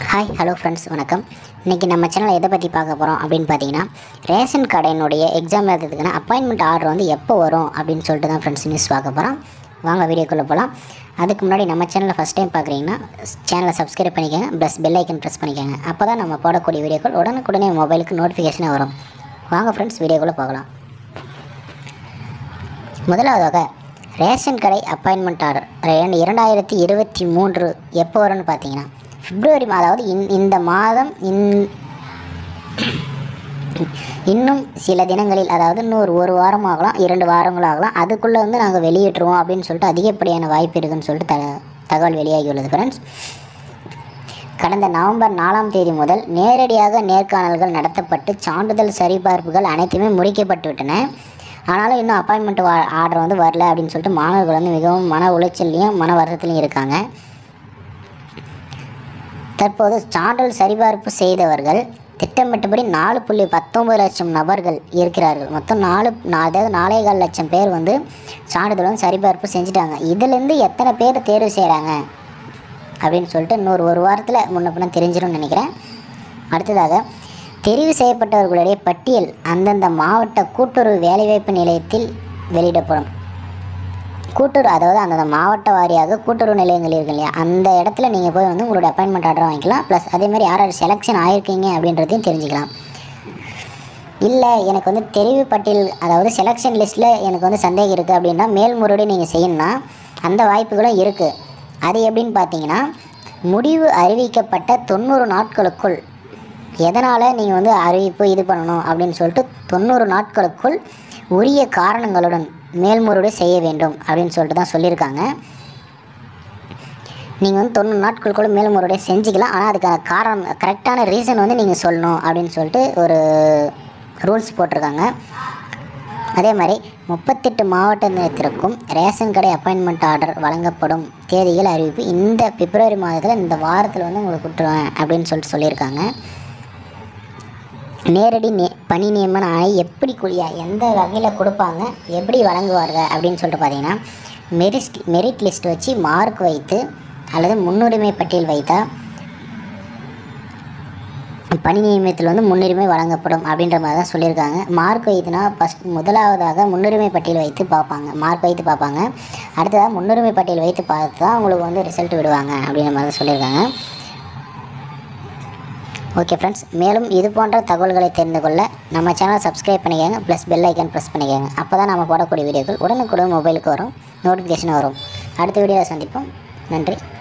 hi hello friends வணக்கம் இன்றைக்கி நம்ம சேனலில் எதை பற்றி பார்க்க போகிறோம் அப்படின்னு பார்த்தீங்கன்னா ரேஷன் கடையினுடைய எக்ஸாம் எழுதுறதுக்கான அப்பாயின்மெண்ட் ஆர்டர் வந்து எப்போ வரும் அப்படின்னு சொல்லிட்டு தான் ஃப்ரெண்ட்ஸ் நியூஸ் பார்க்க போகிறோம் வாங்க வீடியோக்குள்ளே போகலாம் அதுக்கு முன்னாடி நம்ம சேனலை ஃபஸ்ட் டைம் பார்க்குறீங்கன்னா சேனலை சப்ஸ்கிரைப் பண்ணிக்கோங்க ப்ளஸ் பெல் ஐக்கன் ப்ரெஸ் பண்ணிக்கோங்க அப்போ தான் நம்ம போடக்கூடிய வீடியோக்கள் உடனுக்குடனே மொபைலுக்கு நோட்டிஃபிகேஷனாக வரும் வாங்க ஃப்ரெண்ட்ஸ் வீடியோக்குள்ளே போகலாம் முதலாவதாக ரேஷன் கடை அப்பாயின்மெண்ட் ஆர்டர் ரெண்டு இரண்டாயிரத்தி இருபத்தி மூன்று எப்போ வரும்னு பார்த்தீங்கன்னா பிப்ரவரி மாதம் அதாவது இன் இந்த மாதம் இன் இன்னும் சில தினங்களில் அதாவது இன்னொரு ஒரு வாரம் ஆகலாம் இரண்டு வாரங்கள் ஆகலாம் அதுக்குள்ளே வந்து நாங்கள் வெளியிட்டுருவோம் அப்படின்னு சொல்லிட்டு அதிகப்படியான வாய்ப்பு இருக்குன்னு சொல்லிட்டு த தகவல் வெளியாகியுள்ளது ஃப்ரெண்ட்ஸ் கடந்த நவம்பர் நாலாம் தேதி முதல் நேரடியாக நேர்காணல்கள் நடத்தப்பட்டு சான்றிதழ் சரிபார்ப்புகள் அனைத்துமே முடிக்கப்பட்டு விட்டன ஆனாலும் இன்னும் அப்பாயின்மெண்ட் வா ஆர்டர் வந்து வரல அப்படின்னு சொல்லிட்டு மாணவர்கள் வந்து மிகவும் மன உளைச்சல்லையும் மன வருத்தத்துலையும் இருக்காங்க தற்போது சான்றிதழ் சரிபார்ப்பு செய்தவர்கள் திட்டமிட்டபடி நாலு புள்ளி பத்தொம்பது லட்சம் நபர்கள் இருக்கிறார்கள் மொத்தம் நாலு நா- அதாவது நாலே கால் லட்சம் பேர் வந்து சான்றிதழ் வந்து சரிபார்ப்பு செஞ்சுட்டாங்க இதுலேருந்து எத்தனை பேர் தேர்வு செய்கிறாங்க அப்படின்னு சொல்லிட்டு இன்னொரு ஒரு வாரத்தில் முன்ன பின்ன தெரிஞ்சிடும்னு நினைக்கிறேன் அடுத்ததாக தெரிவு செய்யப்பட்டவர்களுடைய பட்டியல் அந்தந்த மாவட்ட கூட்டுறவு வேலைவாய்ப்பு நிலையத்தில் வெளியிடப்படும் கூட்டுறவு அதாவது அந்தந்த மாவட்ட வாரியாக கூட்டுறவு நிலையங்கள் இருக்கு இல்லையா அந்த இடத்துல நீங்கள் போய் வந்து உங்களுடைய அப்பாயின்மெண்ட் ஆர்டர் வாங்கிக்கலாம் ப்ளஸ் அதே மாதிரி யார் யார் செலெக்ஷன் ஆயிருக்கீங்க அப்படின்றதையும் தெரிஞ்சுக்கலாம் இல்லை எனக்கு வந்து தெரிவு பட்டியல் அதாவது செலெக்ஷன் லிஸ்ட்டில் எனக்கு வந்து சந்தேகம் இருக்குது அப்படின்னா மேல்முறையீடு நீங்கள் செய்யணும்னா அந்த வாய்ப்புகளும் இருக்குது அது எப்படின்னு பார்த்தீங்கன்னா முடிவு அறிவிக்கப்பட்ட தொண்ணூறு நாட்களுக்குள் எதனால் நீங்கள் வந்து அறிவிப்பு இது பண்ணணும் அப்படின்னு சொல்லிட்டு தொண்ணூறு நாட்களுக்குள் உரிய காரணங்களுடன் மேல்முறையீடு செய்ய வேண்டும் அப்படின்னு சொல்லிட்டு தான் சொல்லியிருக்காங்க நீங்கள் வந்து தொண்ணூறு நாட்களுக்குள்ள மேல்முறையீடு செஞ்சுக்கலாம் ஆனால் அதுக்கான காரணம் கரெக்டான ரீசன் வந்து நீங்கள் சொல்லணும் அப்படின்னு சொல்லிட்டு ஒரு ரூல்ஸ் போட்டிருக்காங்க அதே மாதிரி முப்பத்தெட்டு மாவட்ட நிலையத்திற்கும் ரேஷன் கடை அப்பாயின்மெண்ட் ஆர்டர் வழங்கப்படும் தேதிகள் அறிவிப்பு இந்த பிப்ரவரி மாதத்தில் இந்த வாரத்தில் வந்து உங்களுக்கு கொடுத்துருவேன் அப்படின்னு சொல்லிட்டு சொல்லியிருக்காங்க நேரடி நே பணி நியமன ஆணை எப்படி குடியா எந்த வகையில் கொடுப்பாங்க எப்படி வழங்குவார்கள் அப்படின்னு சொல்லிட்டு பார்த்தீங்கன்னா மெரிட் மெரிட் லிஸ்ட் வச்சு மார்க் வைத்து அல்லது முன்னுரிமை பட்டியல் வைத்தா பணி நியமனத்தில் வந்து முன்னுரிமை வழங்கப்படும் அப்படின்ற மாதிரி தான் சொல்லியிருக்காங்க மார்க் வைத்துனா ஃபஸ்ட் முதலாவதாக முன்னுரிமை பட்டியல் வைத்து பார்ப்பாங்க மார்க் வைத்து பார்ப்பாங்க அடுத்ததாக முன்னுரிமை பட்டியல் வைத்து பார்த்து தான் உங்களுக்கு வந்து ரிசல்ட் விடுவாங்க அப்படின்ற மாதிரி தான் சொல்லியிருக்காங்க ஓகே ஃப்ரெண்ட்ஸ் மேலும் இது போன்ற தகவல்களை தெரிந்து கொள்ள நம்ம சேனலை சப்ஸ்கிரைப் பண்ணிக்கோங்க ப்ளஸ் பெல் ஐக்கன் ப்ரெஸ் பண்ணிக்கோங்க அப்போ தான் நம்ம போடக்கூடிய வீடியோக்கள் உடனுக்குடன் மொபைலுக்கு வரும் நோட்டிஃபிகேஷன் வரும் அடுத்த வீடியோவில் சந்திப்போம் நன்றி